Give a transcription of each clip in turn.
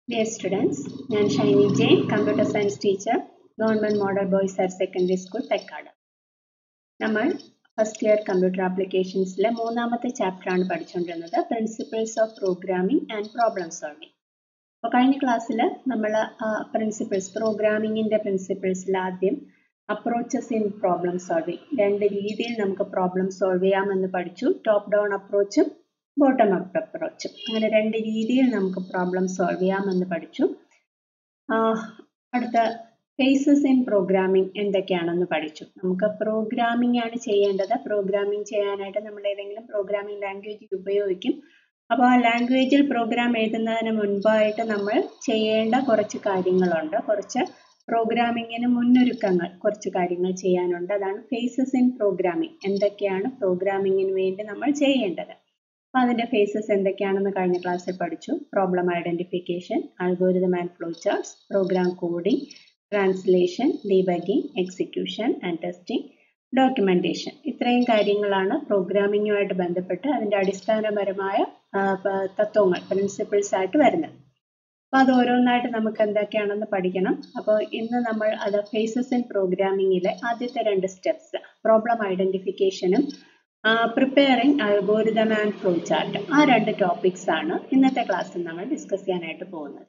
dear students ഞാൻ Shiny Jain computer science teacher government model boys higher secondary school Thekkad നമ്മൾ first year computer ആപ്ലിക്കേഷൻസിലെ മൂന്നാമത്തെ ചാപ്റ്ററാണ് പഠിച്ചുകൊണ്ടിരുന്നത് principles of programming and problem solving അപ്പോൾ കഴിഞ്ഞ ക്ലാസ്സിൽ നമ്മൾ പ്രിൻസിപ്പിൾസ് പ്രോഗ്രാമിങ്ങിൻ്റെ പ്രിൻസിപ്പിൾസിൽ ആദ്യം അപ്രോച്ചസ് ഇൻ പ്രോബ്ലം സോൾവിംഗ് രണ്ട് രീതിയിൽ നമുക്ക് പ്രോബ്ലം സോൾവ് ചെയ്യാമെന്ന് പഠിച്ചു ടോപ്പ് ഡൗൺ അപ്രോച്ചും ബോട്ടം അപ്പ് അപ്രോച്ചും അങ്ങനെ രണ്ട് രീതിയിൽ നമുക്ക് പ്രോബ്ലം സോൾവ് ചെയ്യാമെന്ന് പഠിച്ചു അടുത്ത ഫേസസ് ഇൻ പ്രോഗ്രാമിംഗ് എന്തൊക്കെയാണെന്ന് പഠിച്ചു നമുക്ക് പ്രോഗ്രാമിംഗ് ആണ് ചെയ്യേണ്ടത് പ്രോഗ്രാമിംഗ് ചെയ്യാനായിട്ട് നമ്മൾ ഏതെങ്കിലും പ്രോഗ്രാമിംഗ് ലാംഗ്വേജ് ഉപയോഗിക്കും അപ്പോൾ ആ ലാംഗ്വേജിൽ പ്രോഗ്രാം എഴുതുന്നതിന് മുൻപായിട്ട് നമ്മൾ ചെയ്യേണ്ട കുറച്ച് കാര്യങ്ങളുണ്ട് കുറച്ച് പ്രോഗ്രാമിങ്ങിന് മുന്നൊരുക്കങ്ങൾ കുറച്ച് കാര്യങ്ങൾ ചെയ്യാനുണ്ട് അതാണ് ഫേസസ് ഇൻ പ്രോഗ്രാമിംഗ് എന്തൊക്കെയാണ് പ്രോഗ്രാമിങ്ങിന് വേണ്ടി നമ്മൾ ചെയ്യേണ്ടത് അപ്പോൾ അതിൻ്റെ ഫേസസ് എന്തൊക്കെയാണെന്ന് കഴിഞ്ഞ ക്ലാസ്സിൽ പഠിച്ചു problem identification algorithm and flow charts program coding translation debugging execution and testing documentation ഇത്രയും കാര്യങ്ങളാണ് പ്രോഗ്രാമിങ്ങുമായിട്ട് ബന്ധപ്പെട്ട് അതിൻ്റെ അടിസ്ഥാനപരമായ തത്വങ്ങൾ പ്രിൻസിപ്പിൾസ് ആയിട്ട് വരുന്നത് അപ്പോൾ അത് ഓരോന്നായിട്ട് നമുക്ക് എന്തൊക്കെയാണെന്ന് പഠിക്കണം അപ്പോൾ ഇന്ന് നമ്മൾ അത് ഫേസസ് ഇൻ പ്രോഗ്രാമിങ്ങിലെ ആദ്യത്തെ രണ്ട് സ്റ്റെപ്സ് പ്രോബ്ലം ഐഡൻറ്റിഫിക്കേഷനും preparing algorithm and flow chart ആ രണ്ട് ടോപ്പിക്സ് ആണ് ഇന്നത്തെ ക്ലാസ്സിൽ നമ്മൾ ഡിസ്കസ് ചെയ്യാനായിട്ട് പോകുന്നത്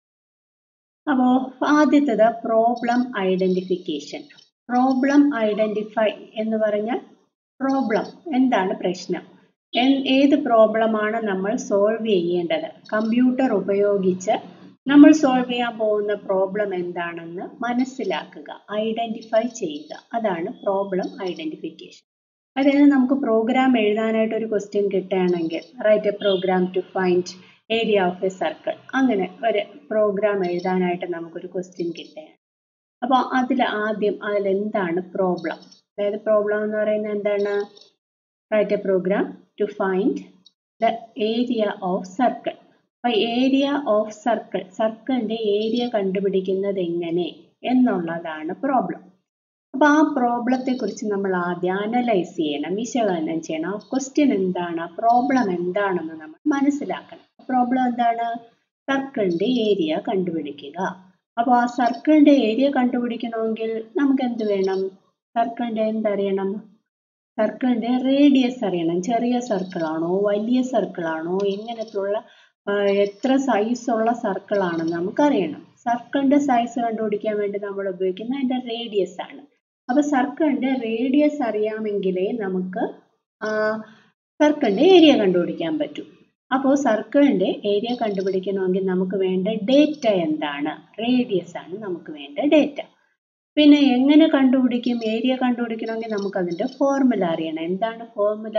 അപ്പോൾ ആദ്യത്തേത് പ്രോബ്ലം ഐഡൻറ്റിഫിക്കേഷൻ പ്രോബ്ലം ഐഡൻറ്റിഫൈ എന്ന് പറഞ്ഞാൽ പ്രോബ്ലം എന്താണ് പ്രശ്നം ഏത് പ്രോബ്ലമാണ് നമ്മൾ സോൾവ് ചെയ്യേണ്ടത് കമ്പ്യൂട്ടർ ഉപയോഗിച്ച് നമ്മൾ സോൾവ് ചെയ്യാൻ പോകുന്ന പ്രോബ്ലം എന്താണെന്ന് മനസ്സിലാക്കുക ഐഡൻറ്റിഫൈ ചെയ്യുക അതാണ് പ്രോബ്ലം ഐഡൻറ്റിഫിക്കേഷൻ അതായത് നമുക്ക് പ്രോഗ്രാം എഴുതാനായിട്ട് ഒരു ക്വസ്റ്റ്യൻ കിട്ടുകയാണെങ്കിൽ write a program to find area of a circle അങ്ങനെ ഒരു പ്രോഗ്രാം എഴുതാനായിട്ട് നമുക്കൊരു ക്വസ്റ്റ്യൻ കിട്ടുകയാണ് അപ്പോൾ അതിൽ ആദ്യം അതിൽ എന്താണ് പ്രോബ്ലം അതായത് പ്രോബ്ലം എന്ന് പറയുന്നത് എന്താണ് write a program to find the area of circle അപ്പോൾ ഏരിയ ഓഫ് സർക്കിൾ സർക്കിളിൻ്റെ ഏരിയ കണ്ടുപിടിക്കുന്നത് എങ്ങനെ എന്നുള്ളതാണ് പ്രോബ്ലം അപ്പോൾ ആ പ്രോബ്ലത്തെ കുറിച്ച് നമ്മൾ ആദ്യം അനലൈസ് ചെയ്യണം വിശകലനം ചെയ്യണം ആ ക്വസ്റ്റ്യൻ എന്താണ് ആ പ്രോബ്ലം എന്താണെന്ന് നമ്മൾ മനസ്സിലാക്കണം പ്രോബ്ലം എന്താണ് സർക്കിളിൻ്റെ ഏരിയ കണ്ടുപിടിക്കുക അപ്പോൾ ആ സർക്കിളിൻ്റെ ഏരിയ കണ്ടുപിടിക്കണമെങ്കിൽ നമുക്ക് എന്ത് വേണം സർക്കിളിൻ്റെ എന്തറിയണം സർക്കിളിൻ്റെ റേഡിയസ് അറിയണം ചെറിയ സർക്കിളാണോ വലിയ സർക്കിളാണോ എങ്ങനത്തുള്ള എത്ര സൈസുള്ള സർക്കിളാണെന്ന് നമുക്കറിയണം സർക്കിളിൻ്റെ സൈസ് കണ്ടുപിടിക്കാൻ വേണ്ടി നമ്മൾ ഉപയോഗിക്കുന്ന അതിൻ്റെ റേഡിയസ് ആണ് അപ്പോൾ സർക്കിളിൻ്റെ റേഡിയസ് അറിയാമെങ്കിലേ നമുക്ക് സർക്കിളിൻ്റെ ഏരിയ കണ്ടുപിടിക്കാൻ പറ്റൂ അപ്പോൾ സർക്കിളിൻ്റെ ഏരിയ കണ്ടുപിടിക്കണമെങ്കിൽ നമുക്ക് വേണ്ട ഡേറ്റ എന്താണ് റേഡിയസ് ആണ് നമുക്ക് വേണ്ട ഡേറ്റ പിന്നെ എങ്ങനെ കണ്ടുപിടിക്കും ഏരിയ കണ്ടുപിടിക്കണമെങ്കിൽ നമുക്ക് അതിൻ്റെ ഫോർമുല അറിയണം എന്താണ് ഫോർമുല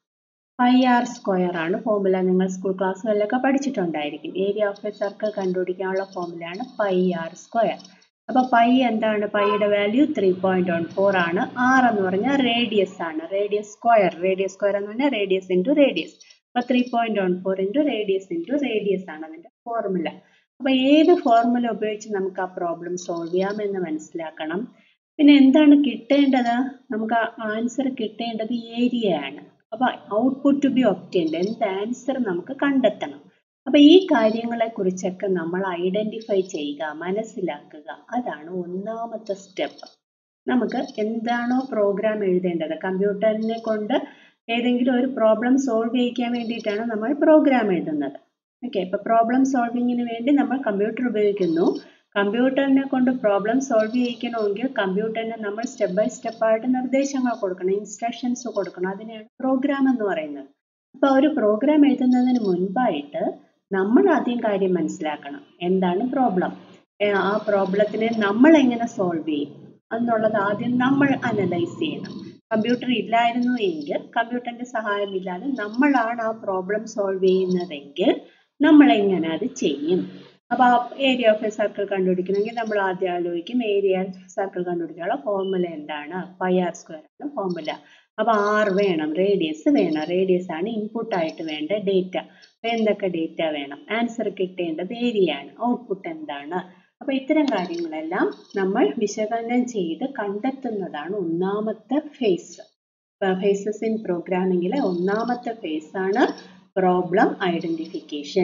പൈ ആർ സ്ക്വയർ ആണ് ഫോർമുല നിങ്ങൾ സ്കൂൾ ക്ലാസ്സുകളിലൊക്കെ പഠിച്ചിട്ടുണ്ടായിരിക്കും ഏരിയ ഓഫ് എ സർക്കിൾ കണ്ടുപിടിക്കാനുള്ള ഫോർമുലയാണ് പൈ ആർ സ്ക്വയർ അപ്പോൾ പൈ എന്താണ് പൈയുടെ value three point one four ആണ് ആർ എന്ന് പറഞ്ഞാൽ റേഡിയസ് ആണ് റേഡിയസ് സ്ക്വയർ റേഡിയസ് സ്ക്വയർ എന്ന് പറഞ്ഞാൽ റേഡിയസ് ഇൻറ്റു റേഡിയസ് അപ്പോൾ three point one four into radius into radius ആണ് അതിൻ്റെ ഫോർമുല അപ്പോൾ ഏത് ഫോർമുല ഉപയോഗിച്ച് നമുക്ക് ആ പ്രോബ്ലം സോൾവ് ചെയ്യാമെന്ന് മനസ്സിലാക്കണം പിന്നെ എന്താണ് കിട്ടേണ്ടത് നമുക്ക് ആൻസർ കിട്ടേണ്ടത് ഏരിയ ആണ് അപ്പോൾ ഔട്ട്പുട്ട് ടു ബി ഒപ്റ്റൈൻഡ് എന്ത് ആൻസർ നമുക്ക് കണ്ടെത്തണം അപ്പോൾ ഈ കാര്യങ്ങളെ കുറിച്ചൊക്കെ നമ്മൾ ഐഡൻറ്റിഫൈ ചെയ്യുക മനസ്സിലാക്കുക അതാണ് ഒന്നാമത്തെ സ്റ്റെപ്പ് നമുക്ക് എന്താണോ പ്രോഗ്രാം എഴുതേണ്ടത് കമ്പ്യൂട്ടറിനെ കൊണ്ട് ഏതെങ്കിലും ഒരു പ്രോബ്ലം സോൾവ് ചെയ്യിക്കാൻ വേണ്ടിയിട്ടാണ് നമ്മൾ പ്രോഗ്രാം എഴുതുന്നത് ഓക്കെ ഇപ്പോൾ പ്രോബ്ലം സോൾവിങ്ങിന് വേണ്ടി നമ്മൾ കമ്പ്യൂട്ടർ ഉപയോഗിക്കുന്നു കമ്പ്യൂട്ടറിനെ കൊണ്ട് പ്രോബ്ലം സോൾവ് ചെയ്യിക്കണമെങ്കിൽ കമ്പ്യൂട്ടറിന് നമ്മൾ സ്റ്റെപ്പ് ബൈ സ്റ്റെപ്പായിട്ട് നിർദ്ദേശങ്ങൾ കൊടുക്കണം ഇൻസ്ട്രക്ഷൻസ് കൊടുക്കണം അതിനെയാണ് പ്രോഗ്രാം എന്ന് പറയുന്നത് അപ്പോൾ ഒരു പ്രോഗ്രാം എഴുതുന്നതിന് മുൻപായിട്ട് നമ്മൾ ആദ്യം കാര്യം മനസ്സിലാക്കണം എന്താണ് പ്രോബ്ലം ആ പ്രോബ്ലത്തിനെ നമ്മൾ എങ്ങനെ സോൾവ് ചെയ്യും എന്നുള്ളത് ആദ്യം നമ്മൾ അനലൈസ് ചെയ്യണം കമ്പ്യൂട്ടർ ഇല്ലായിരുന്നു എങ്കിൽ കമ്പ്യൂട്ടറിന്റെ സഹായമില്ലാതെ നമ്മളാണ് ആ പ്രോബ്ലം സോൾവ് ചെയ്യുന്നതെങ്കിൽ നമ്മൾ എങ്ങനെ അത് ചെയ്യും അപ്പോൾ ആ ഏരിയ ഓഫ് എ സർക്കിൾ കണ്ടുപിടിക്കണമെങ്കിൽ നമ്മൾ ആദ്യം ആലോചിക്കും ഏരിയ സർക്കിൾ കണ്ടുപിടിക്കാനുള്ള ഫോർമുല എന്താണ് പൈ ആർ സ്ക്വയർ ആണ് ഫോർമുല അപ്പോൾ ആർ വേണം റേഡിയസ് വേണം റേഡിയസ് ആണ് ഇൻപുട്ട് ആയിട്ട് വേണ്ട ഡേറ്റ അപ്പോൾ എന്തൊക്കെ ഡേറ്റ വേണം ആൻസർ കിട്ടേണ്ടത് ഏരിയ ആണ് ഔട്ട്പുട്ട് എന്താണ് അപ്പോൾ ഇത്തരം കാര്യങ്ങളെല്ലാം നമ്മൾ വിശകലനം ചെയ്ത് കണ്ടെത്തുന്നതാണ് ഒന്നാമത്തെ ഫേസ് ഫേസസ് ഇൻ പ്രോഗ്രാമിങ്ങിലെ ഒന്നാമത്തെ ഫേസ് ആണ് problem identification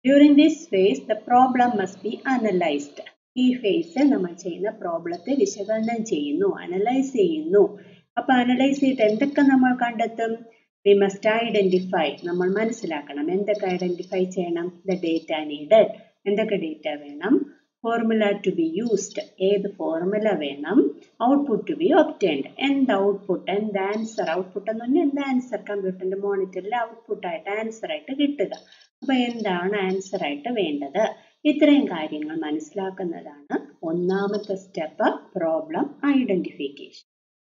during this phase the problem must be analysed ഈ ഫേസിൽ നമ്മൾ ചെയ്യുന്ന പ്രോബ്ലത്തെ വിശകലനം ചെയ്യുന്നു അനലൈസ് ചെയ്യുന്നു അപ്പൊ അനലൈസ് ചെയ്തിട്ട് എന്തൊക്കെ നമ്മൾ കണ്ടെത്തും വി മസ്റ്റ് ഐഡന്റിഫൈ നമ്മൾ മനസ്സിലാക്കണം എന്തൊക്കെ ഐഡന്റിഫൈ ചെയ്യണം ദ ഡേറ്റ നീഡഡ് എന്തൊക്കെ ഡേറ്റ വേണം ഫോർമുല ടു ബി യൂസ്ഡ് ഏത് ഫോർമുല വേണം ഔട്ട്പുട്ട് ടു ബി ഒപ്റ്റൈൻഡ് എന്ത് ഔട്ട്പുട്ട് എന്ത് ആൻസർ ഔട്ട്പുട്ട് എന്ന് പറഞ്ഞാൽ എന്ത് ആൻസർ കമ്പ്യൂട്ടറിന്റെ മോണിറ്ററിൽ ഔട്ട്പുട്ട് ആയിട്ട് ആൻസർ ആയിട്ട് കിട്ടുക അപ്പൊ എന്താണ് ആൻസർ ആയിട്ട് വേണ്ടത് ഇത്രയും കാര്യങ്ങൾ മനസ്സിലാക്കുന്നതാണ് ഒന്നാമത്തെ സ്റ്റെപ്പ് പ്രോബ്ലം ഐഡന്റിഫിക്കേഷൻ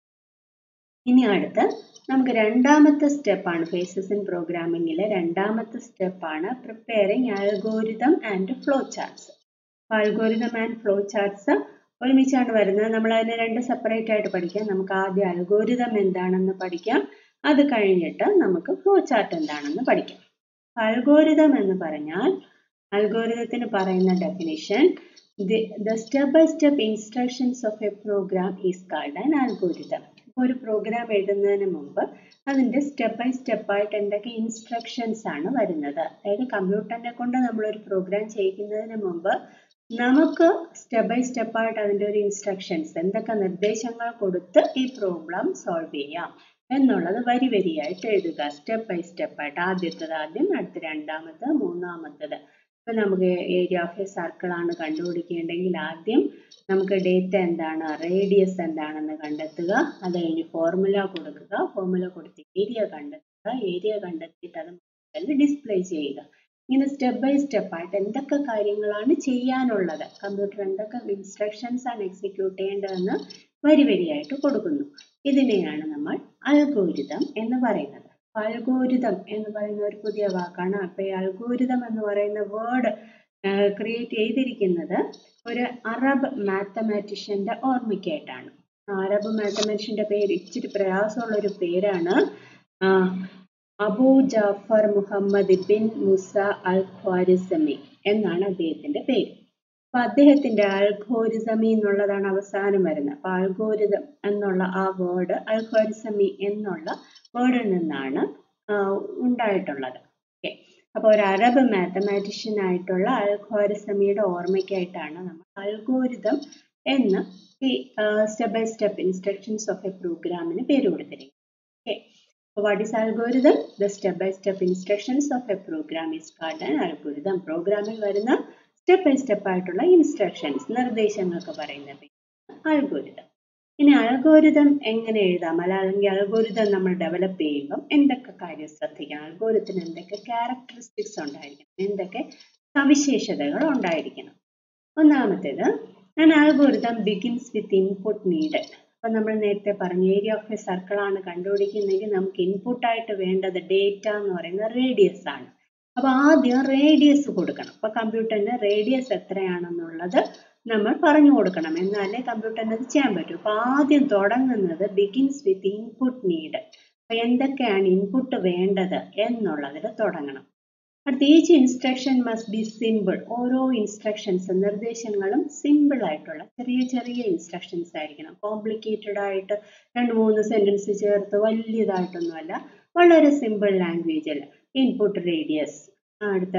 ഇനി അടുത്ത് നമുക്ക് രണ്ടാമത്തെ സ്റ്റെപ്പാണ് ഫേസസ് ഇൻ പ്രോഗ്രാമിംഗിലെ രണ്ടാമത്തെ സ്റ്റെപ്പാണ് preparing algorithm and flow charts algorithm and flow charts ഒരുമിച്ചാണ് വരുന്നത് നമ്മൾ അതിനെ രണ്ട് സെപ്പറേറ്റ് ആയിട്ട് പഠിക്കാം നമുക്ക് ആദ്യം അൽഗോരിതം എന്താണെന്ന് പഠിക്കാം അത് കഴിഞ്ഞിട്ട് നമുക്ക് ഫ്ലോ ചാർട്ട് എന്താണെന്ന് പഠിക്കാം അൽഗോരിതം എന്ന് പറഞ്ഞാൽ അൽഗോരിതത്തിന് പറയുന്ന definition the step by step instructions of a program is called an algorithm ഒരു പ്രോഗ്രാം എഴുതുന്നതിന് മുമ്പ് അതിൻ്റെ സ്റ്റെപ്പ് ബൈ സ്റ്റെപ്പ് ആയിട്ട് എന്തൊക്കെ ഇൻസ്ട്രക്ഷൻസ് ആണ് വരുന്നത് അതായത് കമ്പ്യൂട്ടറിനെ കൊണ്ട് നമ്മൾ ഒരു പ്രോഗ്രാം ചെയ്യിക്കുന്നതിന് മുമ്പ് നമുക്ക് സ്റ്റെപ്പ് ബൈ സ്റ്റെപ്പ് ആയിട്ട് അതിൻ്റെ ഒരു ഇൻസ്ട്രക്ഷൻസ് എന്തൊക്കെ നിർദ്ദേശങ്ങൾ കൊടുത്ത് ഈ പ്രോബ്ലം സോൾവ് ചെയ്യാം എന്നുള്ളത് വരി വരിയായിട്ട് എഴുതുക സ്റ്റെപ്പ് ബൈ സ്റ്റെപ്പ് ആയിട്ട് ആദ്യത്തത് ആദ്യം അടുത്ത രണ്ടാമത്തത് മൂന്നാമത്തത് ഇപ്പൊ നമുക്ക് ഏരിയ ഓഫ് എ സർക്കിൾ ആണ് കണ്ടുപിടിക്കേണ്ടെങ്കിൽ ആദ്യം നമുക്ക് ഡേറ്റ എന്താണ് റേഡിയസ് എന്താണെന്ന് കണ്ടെത്തുക അത് കഴിഞ്ഞ് ഫോർമുല കൊടുക്കുക ഫോർമുല കൊടുത്ത് ഏരിയ കണ്ടെത്തുക ഏരിയ കണ്ടെത്തിയിട്ട് അത് ഡിസ്പ്ലേ ചെയ്യുക ഇങ്ങനെ സ്റ്റെപ്പ് ബൈ സ്റ്റെപ്പ് ആയിട്ട് എന്തൊക്കെ കാര്യങ്ങളാണ് ചെയ്യാനുള്ളത് കമ്പ്യൂട്ടർ എന്തൊക്കെ ഇൻസ്ട്രക്ഷൻസ് ആണ് എക്സിക്യൂട്ട് ചെയ്യേണ്ടതെന്ന് വരി വരിയായിട്ട് കൊടുക്കുന്നു ഇതിനെയാണ് നമ്മൾ അൽഗോരിതം എന്ന് പറയുന്നത് അൽഗോരിതം എന്ന് പറയുന്ന ഒരു പുതിയ വാക്കാണ് അപ്പൊ ഈ അൽഗോരിതം എന്ന് പറയുന്ന വേർഡ് ക്രിയേറ്റ് ചെയ്തിരിക്കുന്നത് ഒരു അറബ് മാത്തമാറ്റീഷ്യന്റെ ഓർമ്മയ്ക്കായിട്ടാണ് അറബ് മാത്തമാറ്റീഷ്യന്റെ പേര് ഇച്ചിരി പ്രയാസമുള്ള ഒരു പേരാണ് Abu Jafar Muhammad bin Musa al Khwarizmi എന്നാണ് അദ്ദേഹത്തിന്റെ പേര് അപ്പൊ അദ്ദേഹത്തിന്റെ അൽഖോരിസമി എന്നുള്ളതാണ് അവസാനം വരുന്നത് അപ്പൊ അൽഗോരിതം എന്നുള്ള ആ വേർഡ് അൽഖോരിസമി എന്നുള്ള വേർഡിൽ നിന്നാണ് ഉണ്ടായിട്ടുള്ളത് ഓക്കെ അപ്പോൾ ഒരു അറബ് മാത്തമാറ്റീഷ്യൻ ആയിട്ടുള്ള അൽഖോരിസമിയുടെ ഓർമ്മയ്ക്കായിട്ടാണ് നമ്മൾ അൽഗോരിതം എന്ന് ഈ step by step instructions of a പ്രോഗ്രാമിന് പേര് കൊടുത്തിരിക്കുന്നത് okay what is algorithm the step by step instructions of a program is called an algorithm പ്രോഗ്രാമിൽ വരുന്ന സ്റ്റെപ്പ് ബൈ സ്റ്റെപ്പ് ആയിട്ടുള്ള ഇൻസ്ട്രക്ഷൻസ് നിർദ്ദേശങ്ങൾക്ക് പറയുന്ന അൽഗോരിതം ഇനി അൽഗോരിതം എങ്ങനെ എഴുതാം അല്ല അല്ലെങ്കിൽ അൽഗോരിതം നമ്മൾ ഡെവലപ്പ് ചെയ്യുമ്പം എന്തൊക്കെ കാര്യം ശ്രദ്ധിക്കണം അൽഗോരിതത്തിന് എന്തൊക്കെ ക്യാരക്ടറിസ്റ്റിക്സ് ഉണ്ടായിരിക്കണം എന്തൊക്കെ സവിശേഷതകൾ ഉണ്ടായിരിക്കണം ഒന്നാമത്തേത് ഞാൻ algorithm begins with input needed അപ്പൊ നമ്മൾ നേരത്തെ പറഞ്ഞു ഏരിയ ഓഫ് എ സർക്കിൾ ആണ് കണ്ടുപിടിക്കുന്നെങ്കിൽ നമുക്ക് ഇൻപുട്ട് ആയിട്ട് വേണ്ടത് ഡേറ്റ എന്ന് പറയുന്ന റേഡിയസ് ആണ് അപ്പൊ ആദ്യം റേഡിയസ് കൊടുക്കണം അപ്പൊ കമ്പ്യൂട്ടറിന് റേഡിയസ് എത്രയാണെന്നുള്ളത് നമ്മൾ പറഞ്ഞു കൊടുക്കണം എന്നാലേ കമ്പ്യൂട്ടറിന് അത് ചെയ്യാൻ പറ്റൂ അപ്പൊ ആദ്യം തുടങ്ങുന്നത് ബിഗിൻസ് വിത്ത് ഇൻപുട്ട് നീഡ് അപ്പൊ എന്തൊക്കെയാണ് ഇൻപുട്ട് വേണ്ടത് എന്നുള്ളതിൽ തുടങ്ങണം അടുത്ത each instruction must be simple ഓരോ ഇൻസ്ട്രക്ഷൻസ് നിർദ്ദേശങ്ങളും സിമ്പിൾ ആയിട്ടുള്ള ചെറിയ ചെറിയ ഇൻസ്ട്രക്ഷൻസ് ആയിരിക്കണം കോംപ്ലിക്കേറ്റഡ് ആയിട്ട് രണ്ട് മൂന്ന് സെന്റൻസ് ചേർത്ത് വലിയതായിട്ടൊന്നുമല്ല വളരെ സിമ്പിൾ ലാംഗ്വേജിൽ ഇൻപുട്ട് റേഡിയസ് അടുത്ത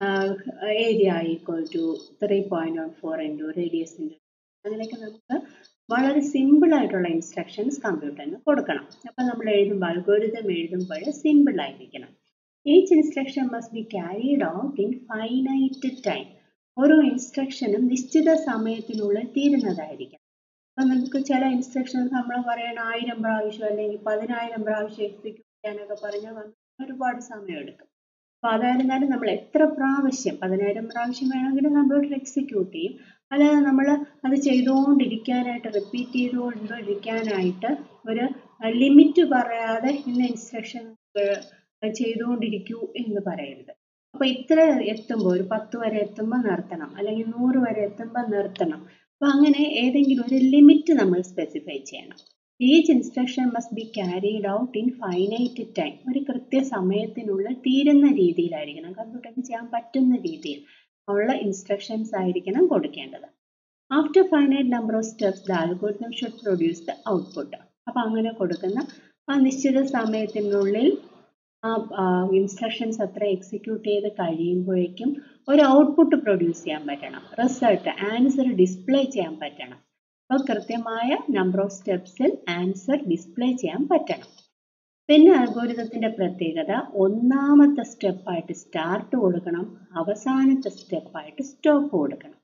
area equal to three point one four into radius into അങ്ങനെയൊക്കെ നമുക്ക് വളരെ സിമ്പിൾ ആയിട്ടുള്ള ഇൻസ്ട്രക്ഷൻസ് കമ്പ്യൂട്ടറിന് കൊടുക്കണം അപ്പം നമ്മൾ എഴുതുമ്പോൾ അൽഗോരിതം എഴുതുമ്പോൾ സിമ്പിൾ ആയിരിക്കണം each instruction must be carried out in finite time ഓരോ ഇൻസ്ട്രക്ഷനും നിശ്ചിത സമയത്തിനുള്ളിൽ തീരുന്നതായിരിക്കണം അപ്പം നമുക്ക് ചില ഇൻസ്ട്രക്ഷൻസ് നമ്മൾ പറയണ ആയിരം പ്രാവശ്യം അല്ലെങ്കിൽ പതിനായിരം പ്രാവശ്യം എക്സിക്യൂട്ട് ചെയ്യാനൊക്കെ പറഞ്ഞാൽ ഒരുപാട് സമയം എടുക്കും അപ്പൊ അതായിരുന്നാലും നമ്മൾ എത്ര പ്രാവശ്യം പതിനായിരം പ്രാവശ്യം വേണമെങ്കിൽ കമ്പ്യൂട്ടർ എക്സിക്യൂട്ട് ചെയ്യും അല്ലാതെ നമ്മൾ അത് ചെയ്തുകൊണ്ടിരിക്കാനായിട്ട് റിപ്പീറ്റ് ചെയ്തുകൊണ്ടിരിക്കാനായിട്ട് ഒരു ലിമിറ്റ് പറയാതെ ഇന്ന ഇൻസ്ട്രക്ഷൻ ചെയ്തുകൊണ്ടിരിക്കൂ എന്ന് പറയരുത് അപ്പൊ ഇത്ര എത്തുമ്പോൾ ഒരു പത്ത് വരെ എത്തുമ്പോൾ നിർത്തണം അല്ലെങ്കിൽ നൂറ് വരെ എത്തുമ്പോൾ നിർത്തണം അപ്പൊ അങ്ങനെ ഏതെങ്കിലും ഒരു ലിമിറ്റ് നമ്മൾ സ്പെസിഫൈ ചെയ്യണം each instruction must be carried out in finite time ഒരു കൃത്യ സമയത്തിനുള്ളിൽ തീരുന്ന രീതിയിലായിരിക്കണം കമ്പ്യൂട്ടറിന് ചെയ്യാൻ പറ്റുന്ന രീതിയിൽ ഉള്ള ഇൻസ്ട്രക്ഷൻസ് ആയിരിക്കണം കൊടുക്കേണ്ടത് after finite number of steps the algorithm should produce the output അപ്പൊ അങ്ങനെ കൊടുക്കുന്ന ആ നിശ്ചിത സമയത്തിനുള്ളിൽ ആ ഇൻസ്ട്രക്ഷൻസ് അത്ര എക്സിക്യൂട്ട് ചെയ്ത് കഴിയുമ്പോഴേക്കും ഒരു ഔട്ട്പുട്ട് പ്രൊഡ്യൂസ് ചെയ്യാൻ പറ്റണം റിസൾട്ട് ആൻസർ ഡിസ്പ്ലേ ചെയ്യാൻ പറ്റണം അപ്പോൾ കൃത്യമായ നമ്പർ ഓഫ് സ്റ്റെപ്സിൽ ആൻസർ ഡിസ്പ്ലേ ചെയ്യാൻ പറ്റണം പിന്നെ അൽഗോരിതത്തിന്റെ പ്രത്യേകത ഒന്നാമത്തെ സ്റ്റെപ്പായിട്ട് സ്റ്റാർട്ട് കൊടുക്കണം അവസാനത്തെ സ്റ്റെപ്പായിട്ട് സ്റ്റോപ്പ് കൊടുക്കണം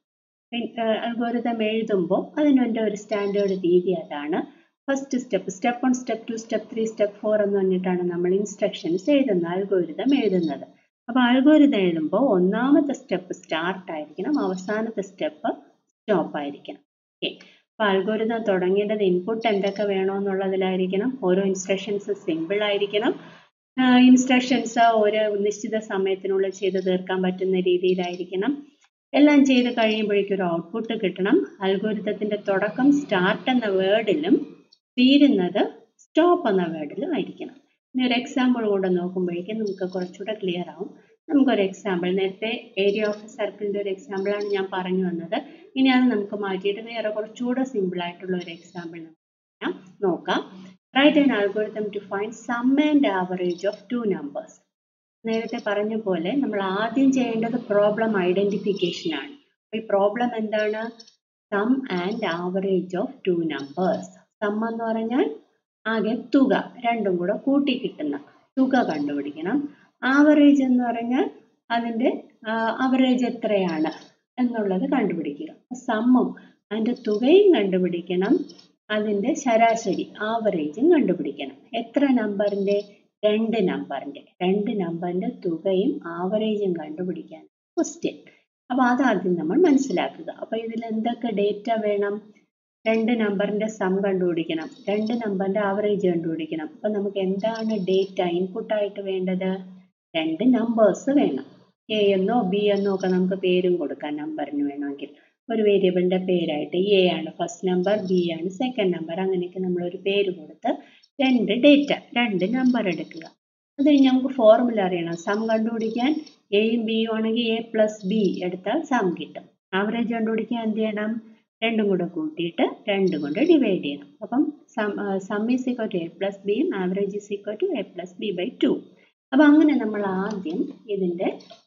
അൽഗോരിതം എഴുതുമ്പോൾ അതിൻ്റെ ഒരു സ്റ്റാൻഡേർഡ് രീതി അതാണ് first step step one step two step three step four എന്ന് പറഞ്ഞിട്ടാണ് നമ്മൾ ഇൻസ്ട്രക്ഷൻസ് എഴുതുന്നത് അൽഗോരിതം എഴുതുന്നത് അപ്പോൾ അൽഗോരിതം എഴുതുമ്പോൾ ഒന്നാമത്തെ സ്റ്റെപ്പ് സ്റ്റാർട്ട് ആയിരിക്കണം അവസാനത്തെ സ്റ്റെപ്പ് സ്റ്റോപ്പ് ആയിരിക്കണം ഓക്കെ അപ്പോൾ അൽഗോരിതം തുടങ്ങേണ്ടത് ഇൻപുട്ട് എന്തൊക്കെ വേണമെന്നുള്ളതിലായിരിക്കണം ഓരോ ഇൻസ്ട്രക്ഷൻസ് സിമ്പിൾ ആയിരിക്കണം ഇൻസ്ട്രക്ഷൻസ് ഒരു നിശ്ചിത സമയത്തിനുള്ളിൽ ചെയ്ത് തീർക്കാൻ പറ്റുന്ന രീതിയിലായിരിക്കണം എല്ലാം ചെയ്ത് കഴിയുമ്പോഴേക്കും ഒരു ഔട്ട്പുട്ട് കിട്ടണം അൽഗോരിതത്തിന്റെ തുടക്കം സ്റ്റാർട്ട് എന്ന വേർഡിലും തീരുന്നത് സ്റ്റോപ്പ് എന്ന വേർഡിലും ആയിരിക്കണം ഇനി ഒരു എക്സാമ്പിൾ കൊണ്ട് നോക്കുമ്പോഴേക്കും നമുക്ക് കുറച്ചുകൂടെ ക്ലിയർ ആവും നമുക്കൊരു എക്സാമ്പിൾ നേരത്തെ ഏരിയ ഓഫ് സർക്കിളിന്റെ ഒരു എക്സാമ്പിളാണ് ഞാൻ പറഞ്ഞു വന്നത് ഇനി അത് നമുക്ക് മാറ്റിയിട്ട് വേറെ കുറച്ചുകൂടെ സിമ്പിൾ ആയിട്ടുള്ള ഒരു എക്സാമ്പിൾ നമുക്ക് നോക്കാം write an algorithm to find sum and average of two numbers നേരത്തെ പറഞ്ഞ പോലെ നമ്മൾ ആദ്യം ചെയ്യേണ്ടത് പ്രോബ്ലം ഐഡന്റിഫിക്കേഷൻ ആണ് ഈ പ്രോബ്ലം എന്താണ് sum and average of two numbers sum എന്ന് പറഞ്ഞാൽ ആകെ തുക രണ്ടും കൂടെ കൂട്ടി കിട്ടുന്ന തുക കണ്ടുപിടിക്കണം ആവറേജ് എന്ന് പറഞ്ഞാൽ അതിൻ്റെ അവറേജ് എത്രയാണ് എന്നുള്ളത് കണ്ടുപിടിക്കുക സമ്മും അതിൻ്റെ തുകയും കണ്ടുപിടിക്കണം അതിൻ്റെ ശരാശരി ആവറേജും കണ്ടുപിടിക്കണം എത്ര നമ്പറിൻ്റെ രണ്ട് നമ്പറിൻ്റെ രണ്ട് നമ്പറിൻ്റെ തുകയും ആവറേജും കണ്ടുപിടിക്കാൻ ക്വസ്റ്റ്യൻ അപ്പോൾ അതാദ്യം നമ്മൾ മനസ്സിലാക്കുക അപ്പോൾ ഇതിൽ എന്തൊക്കെ ഡേറ്റ വേണം രണ്ട് നമ്പറിൻ്റെ സം കണ്ടുപിടിക്കണം രണ്ട് നമ്പറിൻ്റെ ആവറേജ് കണ്ടുപിടിക്കണം അപ്പോൾ നമുക്ക് എന്താണ് ഡേറ്റ ഇൻപുട്ടായിട്ട് വേണ്ടത് രണ്ട് നമ്പേഴ്സ് വേണം എ എന്നോ ബി എന്നോ ഒക്കെ നമുക്ക് പേരും കൊടുക്കാം നമ്പറിന് വേണമെങ്കിൽ ഒരു വേരിയബിളിൻ്റെ പേരായിട്ട് എ ആണ് ഫസ്റ്റ് നമ്പർ ബി ആണ് സെക്കൻഡ് നമ്പർ അങ്ങനെയൊക്കെ നമ്മൾ ഒരു പേര് കൊടുത്ത് രണ്ട് ഡേറ്റ രണ്ട് നമ്പർ എടുക്കുക അത് കഴിഞ്ഞ് നമുക്ക് ഫോർമുല അറിയണം സം കണ്ടുപിടിക്കാൻ എയും ബിയും ആണെങ്കിൽ എ പ്ലസ് ബി എടുത്താൽ സം കിട്ടും ആവറേജ് കണ്ടുപിടിക്കാൻ എന്ത് ചെയ്യണം രണ്ടും കൂടെ കൂട്ടിയിട്ട് രണ്ടും കൊണ്ട് ഡിവൈഡ് ചെയ്യണം അപ്പം sum sum is equal to A plus ബിയും average is equal to A plus B by two അപ്പം അങ്ങനെ നമ്മൾ ആദ്യം ഇതിൻ്റെ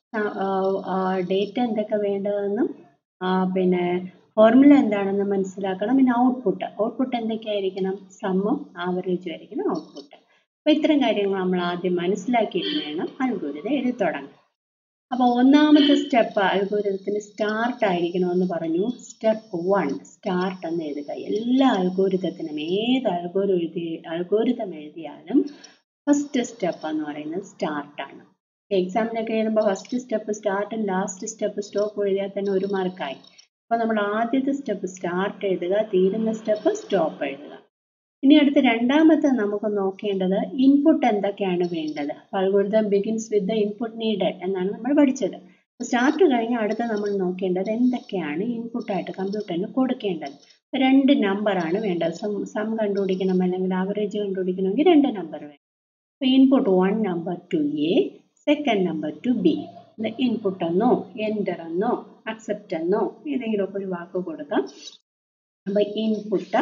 ഡേറ്റ എന്തൊക്കെ വേണ്ടതെന്നും പിന്നെ ഫോർമുല എന്താണെന്ന് മനസ്സിലാക്കണം പിന്നെ ഔട്ട്പുട്ട് ഔട്ട്പുട്ട് എന്തൊക്കെയായിരിക്കണം സമ്മും ആവറേജും ആയിരിക്കണം ഔട്ട്പുട്ട് അപ്പോൾ ഇത്തരം കാര്യങ്ങൾ നമ്മൾ ആദ്യം മനസ്സിലാക്കിയിട്ട് വേണം അൽഗോരിതം എഴുതി തുടങ്ങാൻ അപ്പോൾ ഒന്നാമത്തെ സ്റ്റെപ്പ് അൽഗോരിതത്തിന് സ്റ്റാർട്ട് ആയിരിക്കണമെന്ന് പറഞ്ഞു സ്റ്റെപ്പ് വൺ സ്റ്റാർട്ട് എന്ന് എഴുതുക എല്ലാ അൽഗോരിതത്തിനും ഏത് അൽഗോരി എഴുതി അൽഗോരിതം എഴുതിയാലും ഫസ്റ്റ് സ്റ്റെപ്പ് എന്ന് പറയുന്നത് സ്റ്റാർട്ടാണ് എക്സാമിനൊക്കെ എഴുതുമ്പോൾ ഫസ്റ്റ് സ്റ്റെപ്പ് സ്റ്റാർട്ടും ലാസ്റ്റ് സ്റ്റെപ്പ് സ്റ്റോപ്പ് എഴുതിയാൽ തന്നെ ഒരു മാർക്കായി അപ്പോൾ നമ്മൾ ആദ്യത്തെ സ്റ്റെപ്പ് സ്റ്റാർട്ട് എഴുതുക തീരുന്ന സ്റ്റെപ്പ് സ്റ്റോപ്പ് എഴുതുക ഇനി അടുത്ത് രണ്ടാമത്തെ നമുക്ക് നോക്കേണ്ടത് ഇൻപുട്ട് എന്തൊക്കെയാണ് വേണ്ടത് algorithm begins with the input needed എന്നാണ് നമ്മൾ പഠിച്ചത് സ്റ്റാർട്ട് കഴിഞ്ഞ് അടുത്ത് നമ്മൾ നോക്കേണ്ടത് എന്തൊക്കെയാണ് ഇൻപുട്ടായിട്ട് കമ്പ്യൂട്ടറിന് കൊടുക്കേണ്ടത് രണ്ട് നമ്പറാണ് വേണ്ടത് സം സം കണ്ടുപിടിക്കണം അല്ലെങ്കിൽ ആവറേജ് കണ്ടുപിടിക്കണമെങ്കിൽ രണ്ട് നമ്പർ വേണം അപ്പോൾ input one number to A second number to B input എന്നോ എൻ്റർ എന്നോ അക്സെപ്റ്റ് എന്നോ ഏതെങ്കിലുമൊക്കെ ഒരു വാക്ക് കൊടുക്കാം അപ്പോൾ input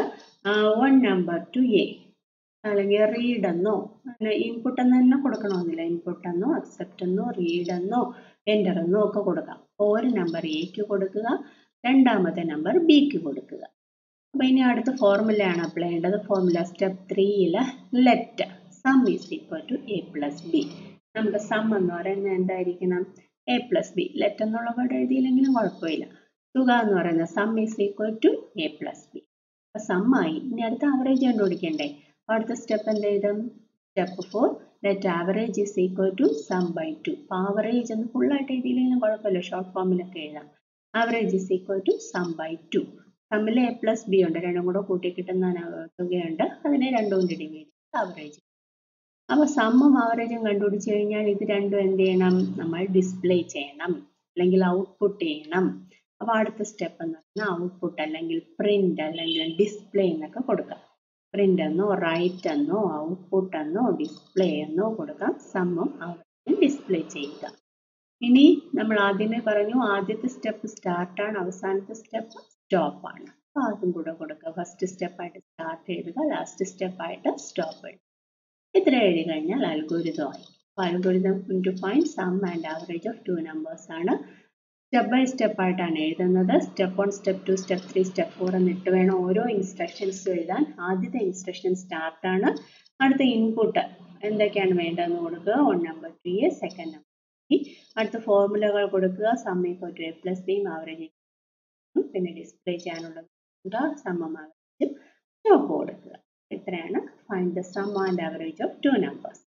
one number to A അല്ലെങ്കിൽ റീഡ് എന്നോ അങ്ങനെ ഇൻപുട്ട് എന്ന് തന്നെ കൊടുക്കണമെന്നില്ല ഇൻപുട്ട് എന്നോ അക്സെപ്റ്റ് എന്നോ റീഡ് എന്നോ എൻ്റർ എന്നോ ഒക്കെ കൊടുക്കാം ഒരു നമ്പർ എക്ക് കൊടുക്കുക രണ്ടാമത്തെ നമ്പർ ബിക്ക് കൊടുക്കുക അപ്പോൾ ഇനി അടുത്ത ഫോർമുലയാണ് അപ്ലൈ ചെയ്യേണ്ടത് ഫോർമുല സ്റ്റെപ്പ് ത്രീയിൽ let sum is equal to A plus B നമുക്ക് സം എന്ന് പറയുന്നത് എന്തായിരിക്കണം എ പ്ലസ് ബി ലെറ്റ് എന്നുള്ള വേർഡ് എഴുതിയില്ലെങ്കിലും കുഴപ്പമില്ല തുക എന്ന് പറയുന്നത് sum is equal to A plus B അപ്പം സം ആയി ഇനി അടുത്ത ആവറേജ് കണ്ടുപിടിക്കണ്ടേ അടുത്ത സ്റ്റെപ്പ് എന്ത് എഴുതും step four let average is equal to sum by two അപ്പോൾ ആവറേജ് എന്ന് ഫുള്ളായിട്ട് എഴുതിയില്ലെങ്കിലും കുഴപ്പമില്ല ഷോർട്ട് ഫോമിലൊക്കെ എഴുതാം average is equal to sum by two സമ്മിൽ എ പ്ലസ് ബി ഉണ്ട് രണ്ടും കൂടെ കൂട്ടി കിട്ടുന്ന തുകയുണ്ട് അതിനെ രണ്ടും കൊണ്ട് ഡിവൈഡ് ചെയ്ത് ആവറേജ് അപ്പോൾ സമ്മും ആവറേജും കണ്ടുപിടിച്ച് കഴിഞ്ഞാൽ ഇത് രണ്ടും എന്ത് ചെയ്യണം നമ്മൾ ഡിസ്പ്ലേ ചെയ്യണം അല്ലെങ്കിൽ ഔട്ട്പുട്ട് ചെയ്യണം അപ്പോൾ അടുത്ത സ്റ്റെപ്പ് എന്ന് പറഞ്ഞാൽ ഔട്ട്പുട്ട് അല്ലെങ്കിൽ പ്രിന്റ് അല്ലെങ്കിൽ ഡിസ്പ്ലേ എന്നൊക്കെ കൊടുക്കാം പ്രിന്റ് എന്നോ റൈറ്റ് എന്നോ ഔട്ട്പുട്ട് എന്നോ ഡിസ്പ്ലേ എന്നോ കൊടുക്കാം സമ്മും ആവറേജും ഡിസ്പ്ലേ ചെയ്യുക ഇനി നമ്മൾ ആദ്യമേ പറഞ്ഞു ആദ്യത്തെ സ്റ്റെപ്പ് സ്റ്റാർട്ടാണ് അവസാനത്തെ സ്റ്റെപ്പ് സ്റ്റോപ്പ് ആണ് അപ്പോൾ അതും കൂടെ കൊടുക്കുക ഫസ്റ്റ് സ്റ്റെപ്പായിട്ട് സ്റ്റാർട്ട് എഴുതുക ലാസ്റ്റ് സ്റ്റെപ്പായിട്ട് സ്റ്റോപ്പ് എഴുതുക ഇത്ര എഴുതി കഴിഞ്ഞാൽ അൽഗോരിതമായി algorithm to find sum and average of two numbers ആണ് സ്റ്റെപ്പ് ബൈ സ്റ്റെപ്പ് ആയിട്ടാണ് എഴുതുന്നത് step one step two step three step four എന്നിട്ട് വേണം ഓരോ ഇൻസ്ട്രക്ഷൻസ് എഴുതാൻ ആദ്യത്തെ ഇൻസ്ട്രക്ഷൻ സ്റ്റാർട്ട് ആണ് അടുത്ത ഇൻപുട്ട് എന്തൊക്കെയാണ് വേണ്ടതെന്ന് കൊടുക്കുക one number to A second number B അടുത്ത ഫോർമുലകൾ കൊടുക്കുക sum equal to A plus ബിയും ആവറേജ് പിന്നെ ഡിസ്പ്ലേ ചെയ്യാനുള്ളത് സമം ആവറേജും സ്റ്റോപ്പ് കൊടുക്കുക ഇത്രയാണ് find the sum and average of two numbers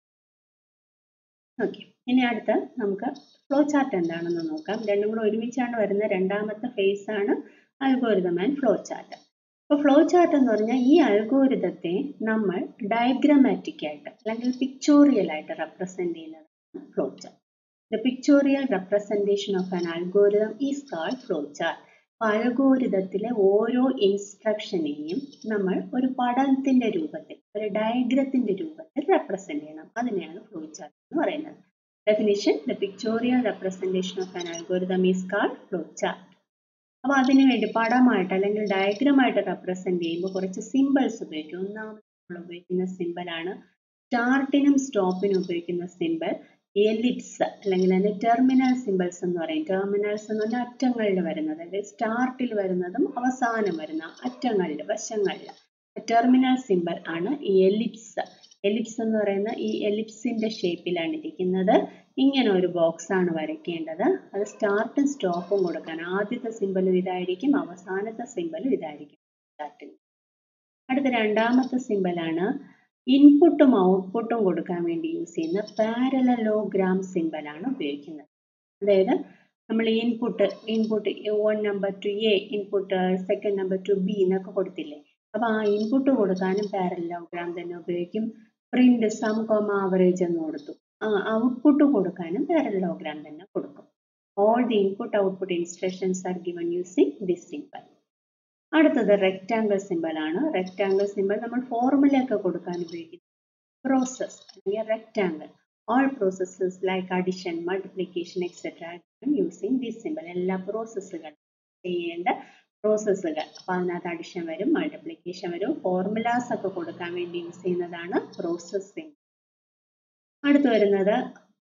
okay ഇനി അടുത്ത നമുക്ക് ഫ്ലോ ചാർട്ട് എന്താണെന്ന് നോക്കാം രണ്ടും കൂടെ ഒരുമിച്ചാണ് വരുന്ന രണ്ടാമത്തെ ഫേസ് ആണ് അൽഗോരിതം ആൻഡ് ഫ്ലോ ചാർട്ട് അപ്പോൾ ഫ്ലോ ചാർട്ട് എന്ന് പറഞ്ഞാൽ ഈ അൽഗോരിതത്തെ നമ്മൾ ഡയഗ്രമാറ്റിക് ആയിട്ട് അല്ലെങ്കിൽ പിക്ചോറിയൽ ആയിട്ട് റെപ്രസെന്റ് ചെയ്യുന്നതാണ് flow chart the pictorial representation of an algorithm is called flow chart അൽഗോരിതത്തിലെ ഓരോ ഇൻസ്ട്രക്ഷനെയും നമ്മൾ ഒരു പഠനത്തിന്റെ രൂപത്തിൽ ഒരു ഡയഗ്രത്തിന്റെ രൂപത്തിൽ റെപ്രസെന്റ് ചെയ്യണം അതിനെയാണ് ഫ്ലോ ചാർട്ട് എന്ന് പറയുന്നത് definition the pictorial representation of an algorithm is called flow chart അപ്പോൾ അതിനു വേണ്ടി പടമായിട്ട് അല്ലെങ്കിൽ ഡയഗ്രമായിട്ട് റെപ്രസെന്റ് ചെയ്യുമ്പോൾ കുറച്ച് സിമ്പിൾസ് ഉപയോഗിക്കും ഒന്നാമത് നമ്മൾ ഉപയോഗിക്കുന്ന സിമ്പിളാണ് സ്റ്റാർട്ടിനും സ്റ്റോപ്പിനും ഉപയോഗിക്കുന്ന സിമ്പിൾ എലിപ്സ് അല്ലെങ്കിൽ അതിന്റെ ടെർമിനൽ സിമ്പിൾസ് എന്ന് പറയും ടെർമിനൽസ് എന്ന് പറഞ്ഞാൽ അറ്റങ്ങളിൽ വരുന്നത് അതായത് സ്റ്റാർട്ടിൽ വരുന്നതും അവസാനം വരുന്ന അറ്റങ്ങളിൽ വശങ്ങളിൽ ടെർമിനൽ സിമ്പിൾ ആണ് ഈ എലിപ്സ് എലിപ്സ് എന്ന് പറയുന്ന ഈ എലിപ്സിന്റെ ഷേപ്പിലാണ് ഇരിക്കുന്നത് ഇങ്ങനെ ഒരു ബോക്സ് ആണ് വരയ്ക്കേണ്ടത് അത് സ്റ്റാർട്ടും സ്റ്റോപ്പും കൊടുക്കാൻ ആദ്യത്തെ സിമ്പിളും ഇതായിരിക്കും അവസാനത്തെ സിമ്പിളും ഇതായിരിക്കും സ്റ്റാർട്ടിന് അടുത്ത രണ്ടാമത്തെ സിമ്പിളാണ് ഇൻപുട്ടും ഔട്ട്പുട്ടും കൊടുക്കാൻ വേണ്ടി യൂസ് ചെയ്യുന്ന പാരലലോഗ്രാം സിമ്പിളാണ് ഉപയോഗിക്കുന്നത് അതായത് നമ്മൾ input input one number to A input second number to B എന്നൊക്കെ കൊടുത്തില്ലേ അപ്പോൾ ആ ഇൻപുട്ട് കൊടുക്കാനും പാരലലോഗ്രാം തന്നെ ഉപയോഗിക്കും പ്രിന്റ് സം കോമ ആവറേജ് എന്ന് കൊടുത്തു ആ ഔട്ട്പുട്ട് കൊടുക്കാനും പാരലലോഗ്രാം തന്നെ കൊടുക്കും all the input output instructions are given using this symbol അടുത്തത് റെക്റ്റാങ്കിൾ സിമ്പിൾ ആണ് റെക്റ്റാങ്കിൾ സിമ്പിൾ നമ്മൾ ഫോർമുല ഒക്കെ കൊടുക്കാൻ ഉപയോഗിക്കുന്നത് പ്രോസസ് അല്ലെങ്കിൽ rectangle all processes like addition multiplication etcetera using this symbol എല്ലാ പ്രോസസ്സുകൾ ചെയ്യേണ്ട പ്രോസസ്സുകൾ അപ്പോൾ അതിനകത്ത് അഡിഷൻ വരും മൾട്ടിപ്ലിക്കേഷൻ വരും ഫോർമുലാസ് ഒക്കെ കൊടുക്കാൻ വേണ്ടി യൂസ് ചെയ്യുന്നതാണ് പ്രോസസ്സിംഗ് അടുത്ത് വരുന്നത്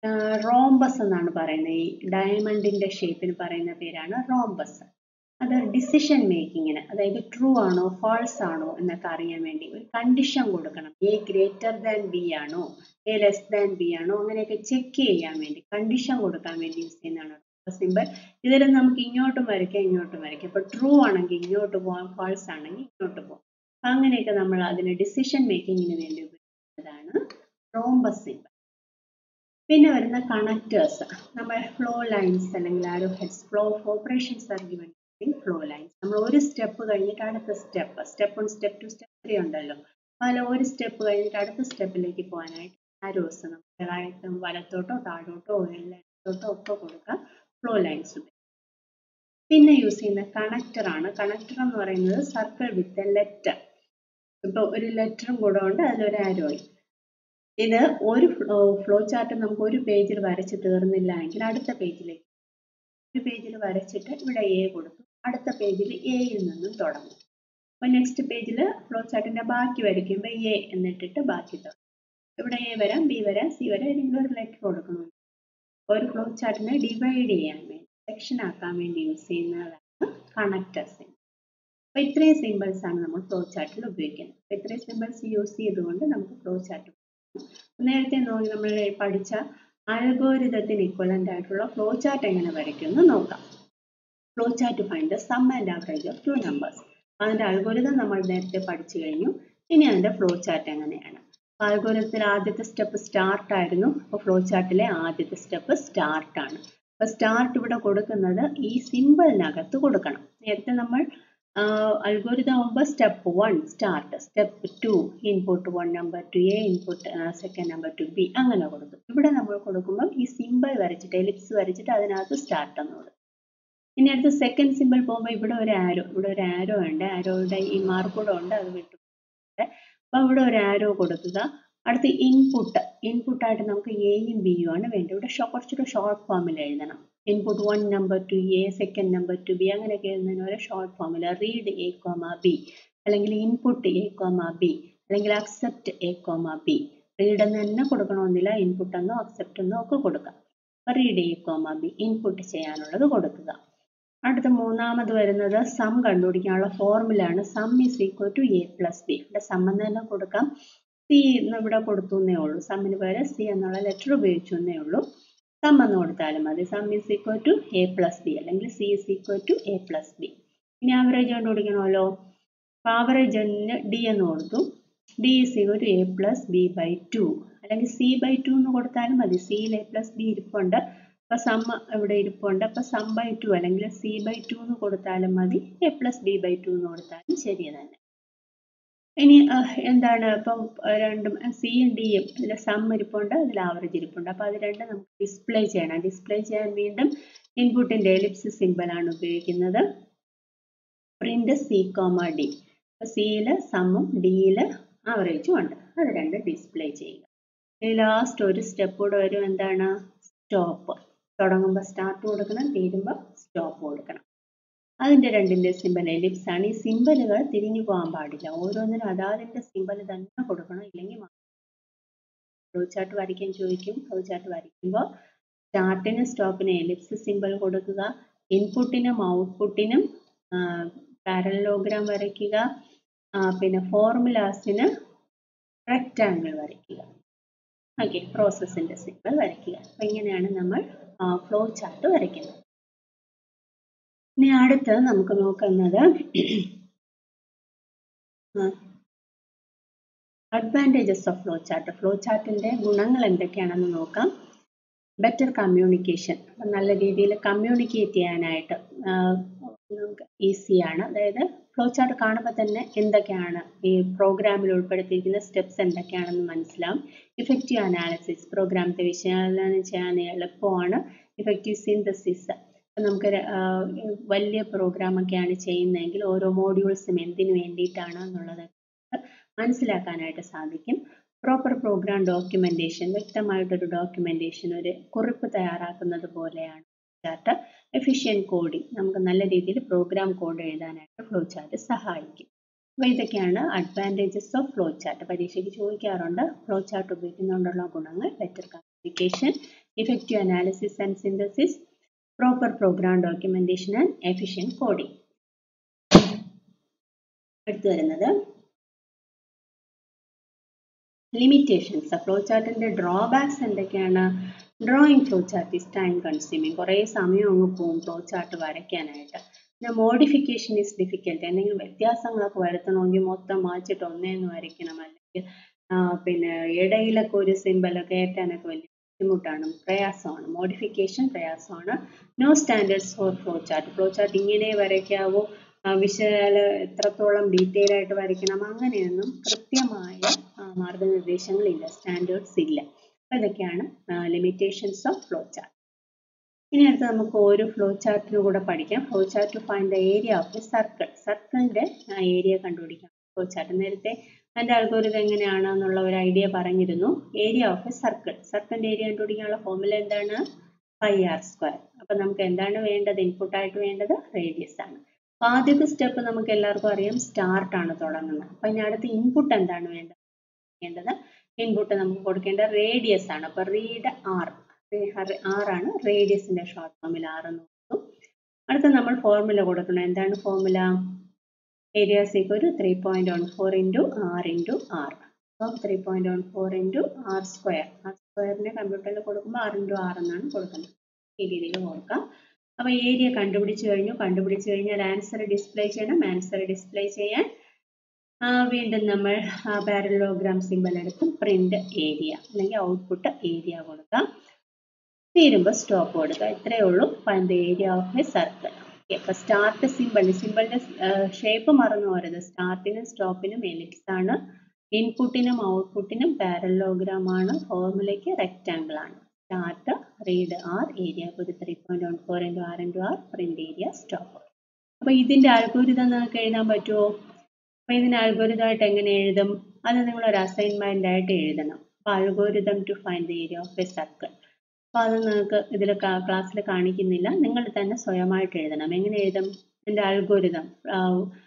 റോംബസ് എന്നാണ് പറയുന്നത് ഈ ഡയമണ്ടിന്റെ ഷേപ്പിന് പറയുന്ന പേരാണ് റോംബസ് അത് ഡിസിഷൻ മേക്കിങ്ങിന് അതായത് ട്രൂ ആണോ ഫാൾസ് ആണോ എന്നൊക്കെ അറിയാൻ വേണ്ടി ഒരു കണ്ടീഷൻ കൊടുക്കണം എ ഗ്രേറ്റർ ദാൻ ബി ആണോ എ ലെസ് ദാൻ ബി ആണോ അങ്ങനെയൊക്കെ ചെക്ക് ചെയ്യാൻ വേണ്ടി കണ്ടീഷൻ കൊടുക്കാൻ വേണ്ടി യൂസ് ചെയ്യുന്നതാണ് സിമ്പിൾ ഇതിൽ നമുക്ക് ഇങ്ങോട്ടും വരയ്ക്കാം ഇങ്ങോട്ടും വരയ്ക്കാം ഇപ്പൊ ട്രൂ ആണെങ്കിൽ ഇങ്ങോട്ട് പോകാം ഫാൾസ് ആണെങ്കിൽ ഇങ്ങോട്ട് പോകാം അങ്ങനെയൊക്കെ നമ്മൾ അതിന് ഡിസിഷൻ മേക്കിങ്ങിന് വേണ്ടി ഉപയോഗിക്കുന്നതാണ് റോംബസ് സിമ്പിൾ പിന്നെ വരുന്ന കണക്റ്റേഴ്സ് നമ്മൾ ഫ്ലോ ലൈൻസ് അല്ലെങ്കിൽ arrow heads flow of operations are given flow lines നമ്മൾ ഒരു സ്റ്റെപ്പ് കഴിഞ്ഞിട്ട് അടുത്ത step step one step two step three ഉണ്ടല്ലോ അതിൽ ഒരു സ്റ്റെപ്പ് കഴിഞ്ഞിട്ട് അടുത്ത സ്റ്റെപ്പിലേക്ക് പോകാനായിട്ട് ആരോസ് നമുക്ക് വലത്തോട്ടോ താഴോട്ടോ എല്ലായിടത്തോട്ടോ ഒക്കെ കൊടുക്കാം ഫ്ലോ ലൈൻസ് പിന്നെ യൂസ് ചെയ്യുന്ന കണക്ടർ ആണ് കണക്ടർ എന്ന് പറയുന്നത് സർക്കിൾ വിത്ത് എ ലെറ്റർ ഇപ്പോൾ ഒരു ലെറ്ററും കൂടെ ഉണ്ട് അതിലൊരു ആരോയും ഇത് ഒരു ഫ്ലോ ചാർട്ട് നമുക്ക് ഒരു പേജിൽ വരച്ച് തീർന്നില്ല എങ്കിൽ അടുത്ത പേജിലേക്ക് ഒരു പേജിൽ വരച്ചിട്ട് ഇവിടെ എ കൊടുത്തു അടുത്ത പേജിൽ എയിൽ നിന്നും തുടങ്ങും അപ്പോൾ നെക്സ്റ്റ് പേജിൽ ഫ്ലോ ചാർട്ടിന്റെ ബാക്കി വരയ്ക്കുമ്പോൾ എ എന്നിട്ടിട്ട് ബാക്കി തുടങ്ങും ഇവിടെ എ വരാം ബി വരാം സി വരാം ഏതെങ്കിലും ഒരു ലെറ്റർ കൊടുക്കണം ഒരു ഫ്ലോ ചാർട്ടിനെ ഡിവൈഡ് ചെയ്യാൻ വേണ്ടി സെക്ഷൻ ആക്കാൻ വേണ്ടി യൂസ് ചെയ്യുന്നതാണ് കണക്ടേഴ്സ് അപ്പോൾ ഇത്രയും സിമ്പിൾസ് ആണ് നമ്മൾ ഫ്ലോ ചാർട്ടിൽ ഉപയോഗിക്കുന്നത് അപ്പോൾ ഇത്രയും സിമ്പിൾസ് യൂസ് ചെയ്തുകൊണ്ട് നമുക്ക് ഫ്ലോ ചാർട്ട് നേരത്തെ നോക്കി നമ്മൾ പഠിച്ച അൽഗോരിതത്തിന് ഇക്വലന്റ് ആയിട്ടുള്ള ഫ്ലോ ചാർട്ട് എങ്ങനെ വരയ്ക്കുമെന്ന് നോക്കാം flow chart find sum and average of two numbers അതിന്റെ അൽഗോരിതം നമ്മൾ നേരത്തെ പഠിച്ചു കഴിഞ്ഞു ഇനി അതിന്റെ ഫ്ലോ ചാർട്ട് എങ്ങനെയാണ് അൽഗോരിതത്തിൽ ആദ്യത്തെ സ്റ്റെപ്പ് സ്റ്റാർട്ട് ആയിരുന്നു അപ്പോൾ ഫ്ലോ ചാർട്ടിലെ ആദ്യത്തെ സ്റ്റെപ്പ് സ്റ്റാർട്ട് ആണ് അപ്പോൾ സ്റ്റാർട്ട് ഇവിടെ കൊടുക്കുന്നത് ഈ സിമ്പിളിനകത്ത് കൊടുക്കണം നേരത്തെ നമ്മൾ അൽഗോരിതം ആകുമ്പോൾ step one start step two input one number to A input second number to B അങ്ങനെ കൊടുത്തു ഇവിടെ നമ്മൾ കൊടുക്കുമ്പോൾ ഈ സിമ്പിൾ വരച്ചിട്ട് എലിപ്സ് വരച്ചിട്ട് അതിനകത്ത് സ്റ്റാർട്ട് എന്ന് കൊടുക്കും ഇനി അടുത്ത സെക്കൻഡ് സിമ്പിൾ പോകുമ്പോൾ ഇവിടെ ഒരു ആരോ ഇവിടെ ഒരു ആരോ ഉണ്ട് ആരോയുടെ ഈ മാർക്ക് കൂടെ ഉണ്ട് അത് വിട്ടു അപ്പോൾ ഇവിടെ ഒരു ആരോ കൊടുക്കുക അടുത്ത് ഇൻപുട്ട് ഇൻപുട്ടായിട്ട് നമുക്ക് എയും ബിയും ആണ് വേണ്ടത് ഇവിടെ കുറച്ചുകൂടെ ഷോർട്ട് ഫോമിൽ എഴുതണം input one number to A second number to B അങ്ങനെയൊക്കെ എഴുതുന്നതിന് ഒരു ഷോർട്ട് ഫോമിൽ റീഡ് എ കോമ ബി അല്ലെങ്കിൽ ഇൻപുട്ട് എ കോമ ബി അല്ലെങ്കിൽ accept A comma B read എന്ന് തന്നെ കൊടുക്കണമെന്നില്ല ഇൻപുട്ട് എന്നോ അക്സെപ്റ്റ് എന്നോ ഒക്കെ കൊടുക്കാം അപ്പോൾ read A comma B input ചെയ്യാനുള്ളത് കൊടുക്കുക അടുത്ത മൂന്നാമത് വരുന്നത് സം കണ്ടുപിടിക്കാനുള്ള ഫോർമുലയാണ് sum is equal to A plus B ഇവിടെ സം എന്ന് തന്നെ കൊടുക്കാം സി എന്ന് ഇവിടെ കൊടുത്തു എന്നേ ഉള്ളൂ സമ്മിന് പകരം സി എന്നുള്ള ലെറ്റർ ഉപയോഗിച്ചു എന്നേ ഉള്ളൂ സം എന്ന് കൊടുത്താലും മതി sum is equal to A plus B അല്ലെങ്കിൽ C is equal to A plus B ഇനി ആവറേജ് കണ്ടുപിടിക്കണമല്ലോ അപ്പോൾ ആവറേജ് ഡി എന്ന് കൊടുത്തു D is equal to A plus B by two അല്ലെങ്കിൽ സി ബൈ ടു എന്ന് കൊടുത്താലും മതി സിയിൽ എ പ്ലസ് ബി ഇരിപ്പുണ്ട് അപ്പോൾ സം ഇവിടെ ഇരിപ്പുണ്ട് അപ്പോൾ സം ബൈ ടു അല്ലെങ്കിൽ സി ബൈ ടു എന്ന് കൊടുത്താലും മതി A plus B by two എന്ന് കൊടുത്താലും ശരി തന്നെ ഇനി എന്താണ് ഇപ്പം രണ്ടും സിയും ഡിയും ഇതിൽ സം ഇരിപ്പുണ്ട് ഇതിൽ ആവറേജ് ഇരിപ്പുണ്ട് അപ്പോൾ അത് രണ്ടും നമുക്ക് ഡിസ്പ്ലേ ചെയ്യണം ഡിസ്പ്ലേ ചെയ്യാൻ വീണ്ടും ഇൻപുട്ടിൻ്റെ എലിപ്സ് സിമ്പിളാണ് ഉപയോഗിക്കുന്നത് പ്രിന്റ് സി കോമ ഡി സിയിൽ സമ്മും ഡിയിൽ ആവറേജും ഉണ്ട് അത് രണ്ടും ഡിസ്പ്ലേ ചെയ്യുക ഇനി ലാസ്റ്റ് ഒരു സ്റ്റെപ്പ് കൂടെ വരും എന്താണ് സ്റ്റോപ്പ് തുടങ്ങുമ്പോൾ സ്റ്റാർട്ട് കൊടുക്കണം തീരുമ്പോൾ സ്റ്റോപ്പ് കൊടുക്കണം അതിൻ്റെ രണ്ടിൻ്റെ സിമ്പൽ എലിപ്സ് ആണ് ഈ സിമ്പലുകൾ തിരിഞ്ഞു പോകാൻ പാടില്ല ഓരോന്നിനും അതാതിൻ്റെ സിമ്പൽ തന്നെ കൊടുക്കണം ഇല്ലെങ്കിൽ ഫ്ലോ ചാർട്ട് വരയ്ക്കാൻ ചോദിക്കും ഫ്ലോ ചാർട്ട് വരയ്ക്കുമ്പോൾ സ്റ്റാർട്ടിനും സ്റ്റോപ്പിനും എലിപ്സ് സിമ്പൽ കൊടുക്കുക ഇൻപുട്ടിനും ഔട്ട്പുട്ടിനും പാരലോഗ്രാം വരയ്ക്കുക പിന്നെ ഫോർമുലാസിന് റെക്റ്റാങ്കിൾ വരയ്ക്കുക ഓക്കെ പ്രോസസ്സിൻ്റെ സിമ്പിൾ വരയ്ക്കുക അപ്പം ഇങ്ങനെയാണ് നമ്മൾ ഫ്ലോ ചാർട്ട് വരയ്ക്കുന്നത് ഇനി അടുത്ത് നമുക്ക് നോക്കുന്നത് advantages of flow chart flow ചാർട്ടിൻ്റെ ഗുണങ്ങൾ എന്തൊക്കെയാണെന്ന് നോക്കാം ബെറ്റർ കമ്മ്യൂണിക്കേഷൻ നല്ല രീതിയിൽ കമ്മ്യൂണിക്കേറ്റ് ചെയ്യാനായിട്ട് നമുക്ക് ഈസിയാണ് അതായത് ഫ്ലോ ചാർട്ട് കാണുമ്പോൾ തന്നെ എന്തൊക്കെയാണ് ഈ പ്രോഗ്രാമിൽ ഉൾപ്പെടുത്തിയിരിക്കുന്ന സ്റ്റെപ്സ് എന്തൊക്കെയാണെന്ന് മനസ്സിലാവും ഇഫക്റ്റീവ് അനാലിസിസ് പ്രോഗ്രാമത്തെ വിശകലനം ചെയ്യാൻ എളുപ്പമാണ് ഇഫക്റ്റീവ് സിന്തസിസ് നമുക്ക് വലിയ പ്രോഗ്രാമൊക്കെയാണ് ചെയ്യുന്നതെങ്കിൽ ഓരോ മോഡ്യൂൾസും എന്തിനു വേണ്ടിയിട്ടാണ് എന്നുള്ളത് മനസ്സിലാക്കാനായിട്ട് സാധിക്കും പ്രോപ്പർ പ്രോഗ്രാം ഡോക്യുമെന്റേഷൻ വ്യക്തമായിട്ടൊരു ഡോക്യുമെന്റേഷൻ ഒരു കുറിപ്പ് തയ്യാറാക്കുന്നത് പോലെയാണ് ചാർട്ട് എഫിഷ്യൻറ്റ് കോഡിംഗ് നമുക്ക് നല്ല രീതിയിൽ പ്രോഗ്രാം കോഡ് എഴുതാനായിട്ട് ഫ്ലോ ചാർട്ട് സഹായിക്കും അപ്പോൾ ഇതൊക്കെയാണ് അഡ്വാൻറ്റേജസ് ഓഫ് ഫ്ലോ ചാർട്ട് പരീക്ഷയ്ക്ക് ചോദിക്കാറുണ്ട് ഫ്ലോ ചാർട്ട് ഉപയോഗിക്കുന്നതുകൊണ്ടുള്ള ഗുണങ്ങൾ better communication effective analysis and synthesis proper program documentation and efficient coding അടുത്ത് വരുന്നത് ലിമിറ്റേഷൻസ് ഫ്ലോ ചാർട്ടിൻ്റെ ഡ്രോബാക്സ് എന്തൊക്കെയാണ് drawing flow chart is time consuming കുറേ സമയം അങ്ങ് പോകും ഫ്ലോ ചാർട്ട് വരയ്ക്കാനായിട്ട് പിന്നെ മോഡിഫിക്കേഷൻ ഈസ് ഡിഫിക്കൽട്ട് എന്തെങ്കിലും വ്യത്യാസങ്ങളൊക്കെ വരുത്തണമെങ്കിൽ മൊത്തം മാച്ചിട്ട് ഒന്നേന്ന് വരയ്ക്കണം അല്ലെങ്കിൽ പിന്നെ ഇടയിലൊക്കെ ഒരു സിമ്പലൊക്കെ ഏറ്റാനൊക്കെ വലിയ ബുദ്ധിമുട്ടാണ് പ്രയാസമാണ് മോഡിഫിക്കേഷൻ പ്രയാസമാണ് no standards for flow chart flow chart ഇങ്ങനെ വരയ്ക്കാവോ വിശാല എത്രത്തോളം ഡീറ്റെയിൽ ആയിട്ട് വരയ്ക്കണം അങ്ങനെയൊന്നും കൃത്യമായ മാർഗനിർദ്ദേശങ്ങളില്ല സ്റ്റാൻഡേർഡ്സ് ഇല്ല അപ്പോൾ ഇതൊക്കെയാണ് ലിമിറ്റേഷൻസ് ഓഫ് ഫ്ലോ ചാർട്ട് ഇനി അടുത്ത് നമുക്ക് ഒരു ഫ്ലോ ചാർട്ടിന് കൂടെ പഠിക്കാം flow chart to find the area of the circle സർക്കിളിൻ്റെ ഏരിയ കണ്ടുപിടിക്കാം ഫ്ലോ ചാർട്ട് നേരത്തെ അതിൻ്റെ അൽഗോരിതം എങ്ങനെയാണ് എന്നുള്ള ഒരു ഐഡിയ പറഞ്ഞിരുന്നു ഏരിയ ഓഫ് എ സർക്കിൾ സർക്കിളിൻ്റെ ഏരിയ കണ്ടുപിടിക്കാനുള്ള ഫോർമുല എന്താണ് പൈ ആർ സ്ക്വയർ അപ്പം നമുക്ക് എന്താണ് വേണ്ടത് ഇൻപുട്ടായിട്ട് വേണ്ടത് റേഡിയസ് ആണ് അപ്പോൾ ആദ്യത്തെ സ്റ്റെപ്പ് നമുക്ക് എല്ലാവർക്കും അറിയാം സ്റ്റാർട്ട് ആണ് തുടങ്ങുന്നത് അപ്പം ഇനി അടുത്ത് ഇൻപുട്ട് എന്താണ് വേണ്ടത് വേണ്ടത് ഇൻപുട്ട് നമുക്ക് കൊടുക്കേണ്ട റേഡിയസ് ആണ് അപ്പോൾ റീഡ് ആർ ആർ ആണ് റേഡിയസിന്റെ ഷോർട്ട് ഫോമിൽ ആർ എന്ന് കൊടുക്കും അടുത്ത നമ്മൾ ഫോർമുല കൊടുക്കണം എന്താണ് ഫോർമുല ഏരിയ സീക്ക് ഒരു three point one four into R into R അപ്പം three point one four into R square R സ്ക്വയറിനെ കമ്പ്യൂട്ടറിൽ കൊടുക്കുമ്പോൾ ആർ ഇൻറ്റു ആർ എന്നാണ് കൊടുക്കുന്നത് ഈ രീതിയിൽ കൊടുക്കാം അപ്പോൾ ഏരിയ കണ്ടുപിടിച്ച് കഴിഞ്ഞു കണ്ടുപിടിച്ച് കഴിഞ്ഞാൽ ആൻസർ ഡിസ്പ്ലേ ചെയ്യണം ആൻസർ ഡിസ്പ്ലേ ചെയ്യാൻ വീണ്ടും നമ്മൾ പാരലോഗ്രാം സിമ്പൽ എടുത്ത് പ്രിന്റ് ഏരിയ അല്ലെങ്കിൽ ഔട്ട്പുട്ട് ഏരിയ കൊടുക്കാം തീരുമ്പോൾ സ്റ്റോപ്പ് കൊടുക്കുക ഇത്രയേ ഉള്ളൂ find area of a circle okay അപ്പോൾ സ്റ്റാർട്ട് സിമ്പിൾ സിമ്പിളിൻ്റെ ഷേപ്പ് മറന്നു പോരുത് സ്റ്റാർട്ടിനും സ്റ്റോപ്പിനും എലിപ്സ് ആണ് ഇൻപുട്ടിനും ഔട്ട്പുട്ടിനും പാരലോഗ്രാം ആണ് ഫോർമുലയ്ക്ക് റെക്റ്റാങ്കിൾ ആണ് സ്റ്റാർട്ട് റീഡ് ആർ ഏരിയ ഒരു three point one four into R into R print area stop അപ്പോൾ ഇതിൻ്റെ അൽഗോരിതം നിങ്ങൾക്ക് എഴുതാൻ പറ്റുമോ അപ്പോൾ ഇതിന് അൽഗോരിതമായിട്ട് എങ്ങനെ എഴുതും അത് നിങ്ങൾ ഒരു അസൈൻമെൻ്റ് ആയിട്ട് എഴുതണം അപ്പോൾ algorithm to find the area of a circle അപ്പോൾ അത് നിങ്ങൾക്ക് ഇതിൽ ക്ലാസ്സിൽ കാണിക്കുന്നില്ല നിങ്ങൾ തന്നെ സ്വയമായിട്ട് എഴുതണം എങ്ങനെ എഴുതും ഇതിൻ്റെ algorithm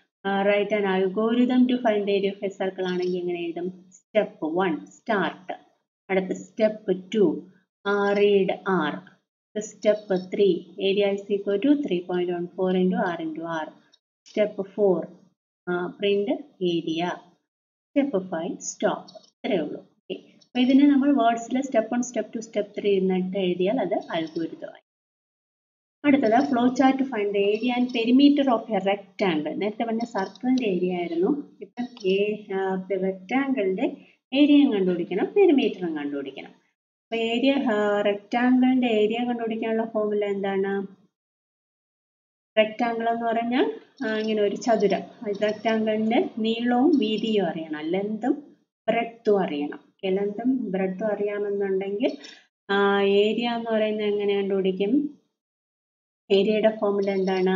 write and algorithm to find the area of a circle ആണെങ്കിൽ എങ്ങനെ എഴുതും സ്റ്റെപ്പ് വൺ സ്റ്റാർട്ട് അടുത്ത step two read R step three area is equal to three point one four into R into R step four print area step five stop ഇത്രയേ ഉള്ളൂ okay അപ്പോൾ ഇതിനെ നമ്മൾ വേർഡ്സിൽ step one step two step three എന്നിട്ട് എഴുതിയാൽ അത് അൽഗോരിതമായി അടുത്തത് flow chart find area and perimeter of a rectangle നേരത്തെ പറഞ്ഞ സർക്കിളിൻ്റെ ഏരിയ ആയിരുന്നു ഇപ്പം റെക്റ്റാങ്കിളിൻ്റെ ഏരിയയും കണ്ടുപിടിക്കണം പെരിമീറ്ററും കണ്ടുപിടിക്കണം അപ്പോൾ ഏരിയ റെക്റ്റാങ്കിളിൻ്റെ ഏരിയ കണ്ടുപിടിക്കാനുള്ള ഫോമുല എന്താണ് റെക്റ്റാങ്കിൾ എന്ന് പറഞ്ഞാൽ ഇങ്ങനെ ഒരു ചതുരം റെക്റ്റാങ്കിളിൻ്റെ നീളവും വീതിയും അറിയണം ലെന്തും ബ്രെഡ്ത്തും അറിയണം ലെന്തും ബ്രെഡ്ത്തും അറിയാമെന്നുണ്ടെങ്കിൽ ഏരിയ എന്ന് പറയുന്നത് എങ്ങനെ കണ്ടുപിടിക്കും ഏരിയയുടെ ഫോമുല എന്താണ്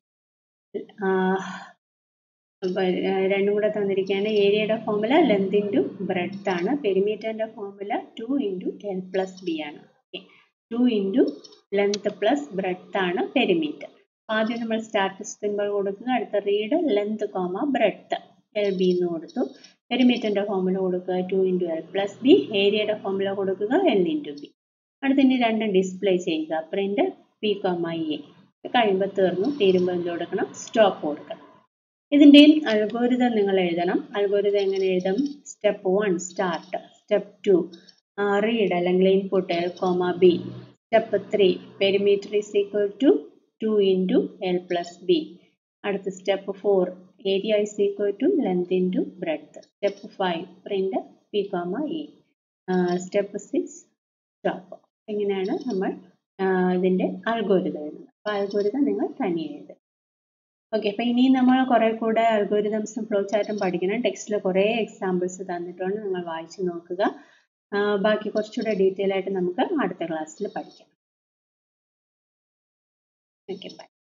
രണ്ടും കൂടെ തന്നിരിക്കുകയാണ് ഏരിയയുടെ ഫോമുല ലെന്ത് ഇൻറ്റു ബ്രെഡ്ത്ത് ആണ് പെരിമീറ്ററിൻ്റെ formula two into L plus B ആണ് okay two into length plus breadth ആണ് പെരിമീറ്റർ ആദ്യം നമ്മൾ സ്റ്റാർട്ട് സിമ്പിൾ കൊടുക്കുക അടുത്ത read length comma breadth L B എന്ന് കൊടുത്തു പെരിമീറ്ററിൻ്റെ ഫോമുല കൊടുക്കുക two into L plus B ഏരിയയുടെ ഫോമുല കൊടുക്കുക എൽ ഇൻറ്റു ബി അടുത്ത് ഇനി രണ്ടും ഡിസ്പ്ലേ ചെയ്യുക പ്രിന്റ് പി കോമ എ കഴിയുമ്പോൾ തീർന്നു തീരുമ്പോൾ എന്ത് കൊടുക്കണം സ്റ്റോപ്പ് കൊടുക്കണം ഇതിൻ്റെയും അൽഗോരിതം നിങ്ങൾ എഴുതണം അൽഗോരിതം എങ്ങനെ എഴുതും step one start step two read അല്ലെങ്കിൽ input L comma B step three perimeter is equal to two into L plus B അടുത്ത step four area is equal to length into breadth step five print P comma A step six stop ഇങ്ങനെയാണ് നമ്മൾ ഇതിൻ്റെ algorithm എഴുതുന്നത് അപ്പോൾ algorithm നിങ്ങൾ തനിയെ എഴുതുക okay അപ്പോൾ ഇനി നമ്മൾ കുറേ കൂടെ അൽഗോരിതംസും ഫ്ലോ ചാർട്ടും പഠിക്കണം ടെക്സ്റ്റിൽ കുറേ എക്സാമ്പിൾസ് തന്നിട്ടുണ്ട് നിങ്ങൾ വായിച്ചു നോക്കുക ബാക്കി കുറച്ചുകൂടെ ഡീറ്റെയിൽ ആയിട്ട് നമുക്ക് അടുത്ത ക്ലാസ്സിൽ പഠിക്കാം ഓക്കെ ബൈ